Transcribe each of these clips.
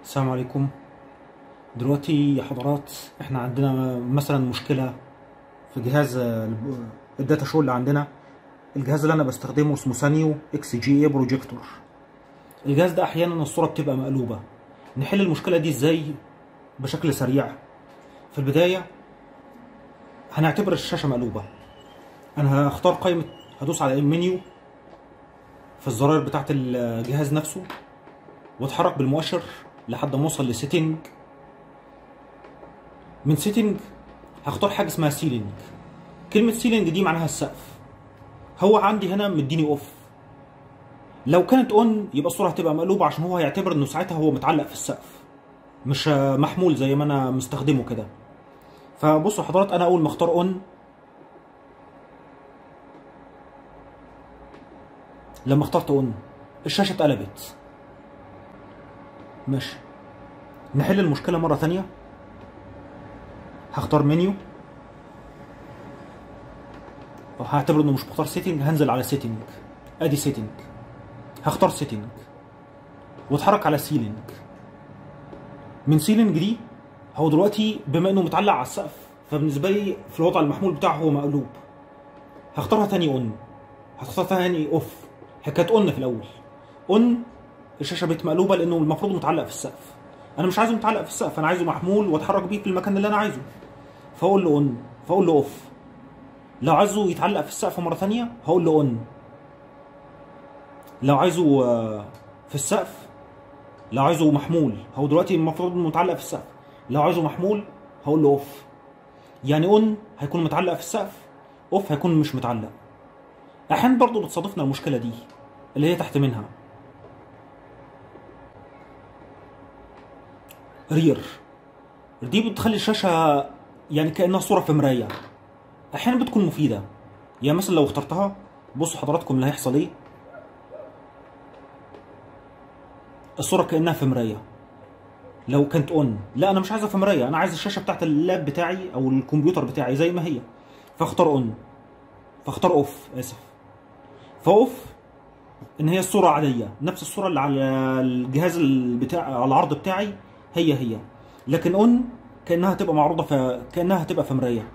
السلام عليكم دلوقتي يا حضرات احنا عندنا مثلا مشكلة في جهاز الب- الداتا شو اللي عندنا الجهاز اللي انا بستخدمه اسمه سانيو اكس جي اي بروجيكتور الجهاز ده احيانا الصورة بتبقى مقلوبة نحل المشكلة دي ازاي بشكل سريع في البداية هنعتبر الشاشة مقلوبة انا هختار قائمة هدوس على المنيو في الزراير بتاعت الجهاز نفسه واتحرك بالمؤشر لحد ما اوصل لسيتنج من سيتنج هختار حاجه اسمها سيلينج كلمه سيلينج دي معناها السقف هو عندي هنا مديني اوف لو كانت اون يبقى الصوره هتبقى مقلوبه عشان هو هيعتبر انه ساعتها هو متعلق في السقف مش محمول زي ما انا مستخدمه كده فبصوا حضرات انا اول ما اختار اون لما اخترت اون الشاشه اتقلبت ماشي نحل المشكلة مرة ثانية هختار منيو هعتبر انه مش مختار سيتنج هنزل على سيتنج ادي سيتنج هختار سيتنج واتحرك على سيلينج من سيلينج دي هو دلوقتي بما انه متعلق على السقف فبالنسبة لي في الوضع المحمول بتاعه هو مقلوب هختارها تاني اون هختار تاني اوف كانت اون في الاول اون الشاشه بقت مقلوبه لانه المفروض متعلق في السقف انا مش عايزه متعلق في السقف انا عايزه محمول واتحرك بيه في المكان اللي انا عايزه فاقول له اون فاقول له اوف لو عايزه يتعلق في السقف مره ثانيه هقول له اون لو عايزه آه، في السقف لو عايزه محمول هو دلوقتي المفروض متعلق في السقف لو عايزه محمول هقول له اوف يعني اون هيكون متعلق في السقف اوف هيكون مش متعلق احيانا برضو بتصادفنا المشكله دي اللي هي تحت منها رير دي بتخلي الشاشة يعني كأنها صورة في مراية أحيانا بتكون مفيدة يعني مثلا لو اخترتها بصوا حضراتكم اللي هيحصل ايه الصورة كأنها في مراية لو كانت اون لا انا مش عايزها في مراية انا عايز الشاشة بتاعت اللاب بتاعي او الكمبيوتر بتاعي زي ما هي فاختار اون فاختار اوف اسف فاوف ان هي الصوره عاديه نفس الصوره اللي على الجهاز بتاع على العرض بتاعي هي هي لكن اون كانها هتبقى معروضه في كانها هتبقى في مرايه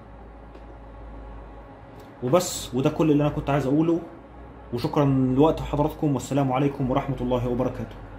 وبس وده كل اللي انا كنت عايز اقوله وشكرا لوقت حضراتكم والسلام عليكم ورحمه الله وبركاته